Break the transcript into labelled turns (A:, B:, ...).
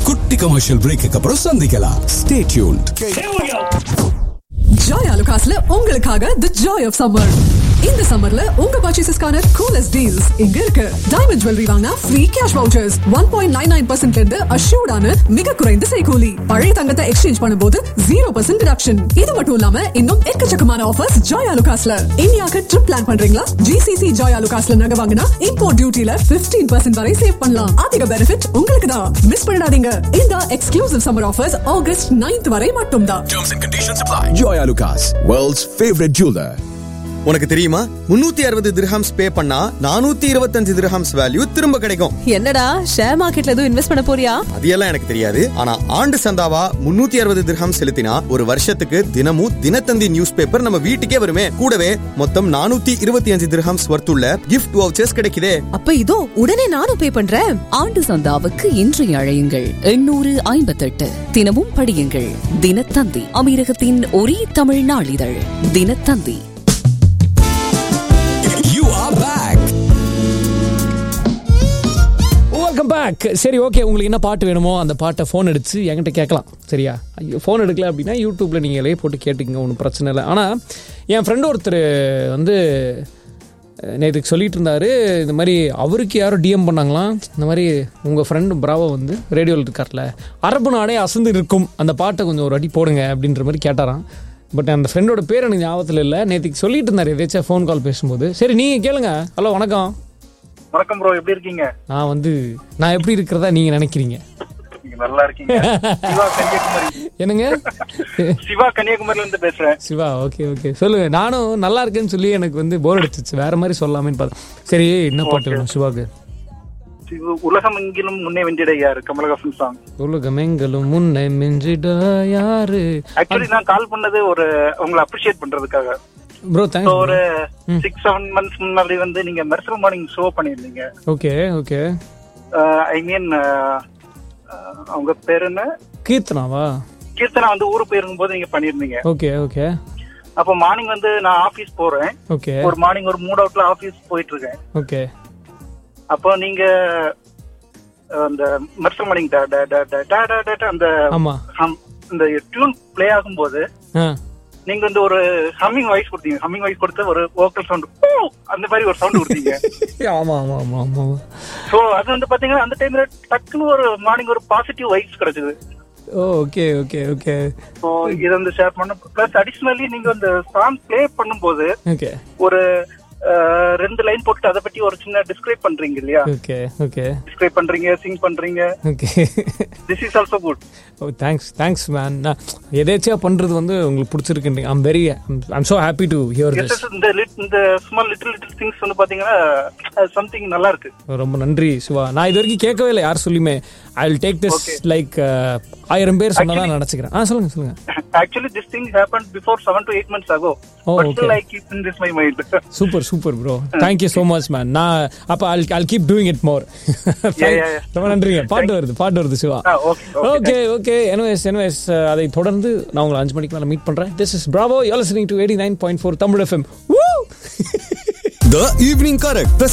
A: குட்டி commercial brake அப்புறம் சந்திக்கலாம் ஸ்டே டியூன்ட்
B: ஜாய் அலுகாஸ்ல உங்களுக்காக தி ஜாய் ஆஃப் சம்மர் இந்த சம்மர்ல உங்க பர்ச்சேசஸ்க்கான கூலஸ்ட் டீல்ஸ் இங்க இருக்கு டைமண்ட் ஜுவல்லரி வாங்கினா free cash vouchers one point nine nine பர்சன்ட்ல இருந்து அஷ்யூர்டான மிக குறைந்த செய்கூலி பழைய தங்கத்தை எக்ஸ்சேஞ்ச் பண்ணும்போது ஜீரோ பர்சன்ட் டிடக்ஷன் இது மட்டும் இல்லாம இன்னும் எக்கச்சக்கமான ஆஃபர்ஸ் ஜாய் அலுகாஸ்ல இந்தியாவுக்கு ட்ரிப் பிளான் பண்றீங்களா ஜிசிசி ஜாய் அலுகாஸ்ல நகை வாங்கினா இம்போர்ட் டியூட்டில பிப்டீன் பர்சன்ட் வரை சேவ் பண்ணலாம் அதிக பெனிஃபிட் உங்களுக்கு தான் மிஸ் பண்ணிடாதீங்க இந்த exclusive summer offers August 9th வரை மட்டும்தான்
A: Terms and conditions apply. Joy Alucas, world's favorite jeweler.
C: உனக்கு தெரியுமா முன்னூத்தி அறுபது திரஹம்ஸ் பே பண்ணா நானூத்தி இருபத்தஞ்சு திரஹம்ஸ் வேல்யூ திரும்ப கிடைக்கும்
D: என்னடா ஷேர் மார்க்கெட்ல எதுவும் இன்வெஸ்ட் பண்ண போறியா
C: அது எல்லாம் எனக்கு தெரியாது ஆனா ஆண்டு சந்தாவா முன்னூத்தி அறுபது திரஹம் செலுத்தினா ஒரு வருஷத்துக்கு தினமும் தினத்தந்தி நியூஸ் பேப்பர் நம்ம வீட்டுக்கே வருமே கூடவே மொத்தம் நானூத்தி இருபத்தி அஞ்சு திரஹம்ஸ் வர்த்துள்ள கிஃப்ட் வவுச்சர்ஸ் கிடைக்குதே
D: அப்ப இதோ உடனே நானும் பே பண்றேன்
E: ஆண்டு சந்தாவுக்கு இன்று அழையுங்கள் எண்ணூறு ஐம்பத்தெட்டு தினமும் படியுங்கள் தினத்தந்தி அமீரகத்தின் ஒரே தமிழ் நாளிதழ் Dinathanthi
A: You are back.
F: Welcome back சரி ஓகே உங்களுக்கு என்ன பாட்டு வேணுமோ அந்த பாட்டை ஃபோன் அடிச்சு என்கிட்ட கேட்கலாம் சரியா ஐயோ ஃபோன் எடுக்கல அப்படின்னா யூடியூப்பில் நீங்களே போட்டு கேட்டுக்கங்க ஒன்றும் பிரச்சனை இல்லை ஆனால் என் ஃப்ரெண்டு ஒருத்தர் வந்து நேற்றுக்கு சொல்லிட்டு இருந்தாரு இந்த மாதிரி அவருக்கு யாரோ டிஎம் பண்ணாங்களாம் இந்த மாதிரி உங்கள் ஃப்ரெண்டு பிராவோ வந்து ரேடியோவில் இருக்கார்ல அரபு நாடே அசந்து இருக்கும் அந்த பாட்டை கொஞ்சம் ஒரு அடி போடுங்க அப்படின்ற மாதிரி கேட்டாராம் பட் அந்த ஃப்ரெண்டோட பேர் எனக்கு ஞாபகத்தில் இல்லை நேற்றுக்கு சொல்லிட்டு இருந்தார் எதாச்சும் ஃபோன் கால் பேசும்போது சரி நீங்கள் கேளுங்க ஹலோ வணக்கம்
G: வணக்கம் ப்ரோ எப்படி இருக்கீங்க
F: நான் வந்து நான் எப்படி இருக்கிறதா நீங்க நினைக்கிறீங்க
G: நீங்க நல்லா இருக்கீங்க சிவா கன்னியாகுமரி
F: என்னங்க
G: சிவா கன்னியாகுமரில இருந்து பேசுறேன்
F: சிவா ஓகே ஓகே சொல்லுங்க நானும் நல்லா இருக்கேன்னு சொல்லி எனக்கு வந்து போர் அடிச்சிச்சு வேற மாதிரி சொல்லாமேன்னு பார்த்தேன் சரி என்ன பாட்டு வேணும் சிவாக்கு
G: சிவ- உலகம் எங்கிலும் முன்னே வென்றிட யாரு கமலஹாசன் சாங்
F: உலகமெங்களும் முன்னை மிஞ்சிட யாரு
G: ஆக்சுவலி நான் கால் பண்ணது ஒரு உங்களை அப்ரிஷியேட் பண்றதுக்காக
F: ப்ரோ
G: So,
F: தேங்க்ஸ்
G: ஒரு சிக்ஸ் செவன் மந்த்ஸ் முன்னாடி வந்து நீங்க மெர்சல் மார்னிங் ஷோ பண்ணிருந்தீங்க
F: ஓகே ஓகே
G: ஐ மீன் அவங்க பேர் என்ன
F: கீர்த்தனாவா
G: கீர்த்தனா வந்து ஊருக்கு போயிருக்கும் போது நீங்க பண்ணிருந்தீங்க
F: ஓகே ஓகே
G: அப்போ மார்னிங் வந்து நான் ஆபீஸ் போறேன்
F: ஓகே
G: ஒரு மார்னிங் ஒரு மூட் அவுட்ல ஆபீஸ் போயிட்டு இருக்கேன்
F: ஓகே
G: அப்போ நீங்க அஹ், அந்த மெர்சல் மார்னிங் ட- ட- ட- ட- ட- ட- ட- ட- அந்த
F: ஆமா
G: hum- இந்த டியூன் ப்ளே ஆகும்போது
F: ஆ
G: நீங்க வந்து ஒரு ஹம்மிங் வாய்ஸ் கொடுத்தீங்க ஹம்மிங் வாய்ஸ் கொடுத்து ஒரு வோக்கல் சவுண்ட் அந்த மாதிரி ஒரு சவுண்ட் கொடுத்தீங்க
F: ஆமா ஆமா ஆமா ஆமா
G: சோ அது வந்து பாத்தீங்கன்னா அந்த டைம்ல டக்குன்னு ஒரு மார்னிங் ஒரு பாசிட்டிவ் வைப்ஸ் கிடைச்சது
F: oh okay okay okay
G: so இதை வந்து ஷேர் பண்ண பிளஸ் அடிஷ்னலி நீங்க அந்த சாங் ப்ளே பண்ணும்போது
F: ஓகே
G: ஒரு அஹ், ரெண்டு லைன் போட்டு அதை பத்தி ஒரு சின்ன டிஸ்கிரைப் பண்றீங்க இல்லையா
F: ஓகே ஓகே
G: டிஸ்கிரைப் பண்றீங்க சிங் பண்றீங்க
F: okay
G: this is also good
F: oh thanks thanks man நான் எதேச்சியா பண்றது வந்து உங்களுக்கு பிடிச்சிருக்குன்றீங்க I'm very I'm so happy to hear this
G: இந்த lit- இந்த ஸ்மால் லிட்டில் லிட்டில் திங்ஸ் வந்து பாத்தீங்கன்னா சம்திங் நல்லா இருக்கு
F: ரொம்ப நன்றி சிவா நான் இது வரைக்கும் கேட்கவே இல்லை யார் சொல்லியுமே I will take this like ஆயிரம் பேர் சொன்னதா நினைச்சுக்கிறேன் ஆ சொல்லுங்க சொல்லுங்க
G: Actually, this thing happened before seven to eight months ago.
F: Oh,
G: but
F: okay.
G: still, I keep in this my mind.
F: Super super bro thank you so much man நான் அப்போ I'll I'll keep doing it more
G: yeah, yeah.
F: ரொம்ப நன்றிங்க பாட்டு வருது பாட்டு வருது Siva
G: Ah, okay, okay,
F: okay okay anyways anyways அதை தொடர்ந்து நான் உங்களை அஞ்சு மணிக்கு மேலே மீட் பண்ணுறேன் this is Bravo you listening to eighty nine point four Tamil FM
C: The Evening Correct